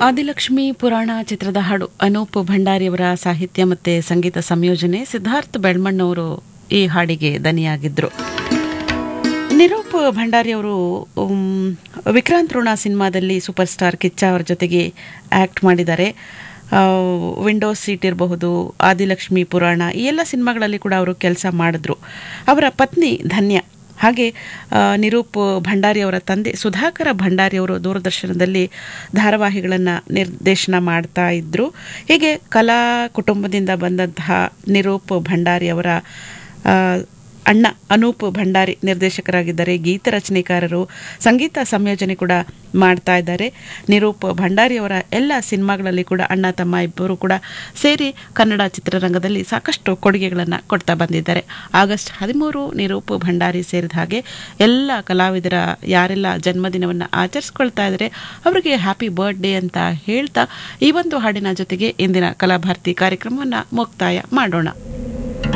ಆದಿಲಕ್ಷ್ಮಿ ಪುರಾಣ ಚಿತ್ರದ ಹಾಡು ಅನೂಪ್ ಭಂಡಾರಿಯವರ ಸಾಹಿತ್ಯ ಮತ್ತು ಸಂಗೀತ ಸಂಯೋಜನೆ ಸಿದ್ಧಾರ್ಥ್ ಬೆಳ್ಮಣ್ಣವರು ಈ ಹಾಡಿಗೆ ದನಿಯಾಗಿದ್ದರು ನಿರೂಪ್ ಭಂಡಾರಿಯವರು ಉಮ್, ವಿಕ್ರಾಂತ್ ಋಣ ಸಿನಿಮಾದಲ್ಲಿ ಸೂಪರ್ ಸ್ಟಾರ್ ಕಿಚ್ಚ ಅವರ ಜೊತೆಗೆ ಆ್ಯಕ್ಟ್ ಮಾಡಿದ್ದಾರೆ ಆ, ವಿಂಡೋಸ್ ಸೀಟ್ ಇರಬಹುದು ಆದಿಲಕ್ಷ್ಮಿ ಪುರಾಣ ಈ ಎಲ್ಲ ಸಿನಿಮಾಗಳಲ್ಲಿ ಕೂಡ ಅವರು ಕೆಲಸ ಮಾಡಿದ್ರು ಅವರ ಪತ್ನಿ ಧನ್ಯ ಹಾಗೆ ಆ, ನಿರೂಪ್ ಭಂಡಾರಿ ಅವರ ತಂದೆ ಸುಧಾಕರ ಭಂಡಾರಿ ಅವರು ದೂರದರ್ಶನದಲ್ಲಿ ಧಾರಾವಾಹಿಗಳನ್ನು ನಿರ್ದೇಶನ ಮಾಡ್ತಾ ಇದ್ದರು ಹೀಗೆ ಕಲಾ ಕುಟುಂಬದಿಂದ ಬಂದಂತಹ ನಿರೂಪ್ ಭಂಡಾರಿ ಅವರ ಆ, ಅಣ್ಣ ಅನೂಪ್ ಭಂಡಾರಿ ನಿರ್ದೇಶಕರಾಗಿದ್ದಾರೆ ಗೀತ ರಚನೆಕಾರರು ಸಂಗೀತ ಸಂಯೋಜನೆ ಕೂಡ ಮಾಡ್ತಾ ಇದ್ದಾರೆ ನಿರೂಪ್ ಭಂಡಾರಿ ಅವರ ಎಲ್ಲ ಸಿನಿಮಾಗಳಲ್ಲಿ ಕೂಡ ಅಣ್ಣ ತಮ್ಮ ಇಬ್ಬರು ಕೂಡ ಸೇರಿ ಕನ್ನಡ ಚಿತ್ರರಂಗದಲ್ಲಿ ಸಾಕಷ್ಟು ಕೊಡುಗೆಗಳನ್ನು ಕೊಡ್ತಾ ಬಂದಿದ್ದಾರೆ ಆಗಸ್ಟ್ ಹದಿಮೂರು ನಿರೂಪ್ ಭಂಡಾರಿ ಸೇರಿದ ಹಾಗೆ ಎಲ್ಲ ಕಲಾವಿದರ ಯಾರೆಲ್ಲ ಜನ್ಮದಿನವನ್ನು ಆಚರಿಸ್ಕೊಳ್ತಾ ಇದ್ದಾರೆ ಅವರಿಗೆ ಹ್ಯಾಪಿ ಬರ್ತ್ಡೇ ಅಂತ ಹೇಳ್ತಾ ಈ ಒಂದು ಹಾಡಿನ ಜೊತೆಗೆ ಇಂದಿನ ಕಲಾಭಾರತಿ ಕಾರ್ಯಕ್ರಮವನ್ನು ಮುಕ್ತಾಯ ಮಾಡೋಣ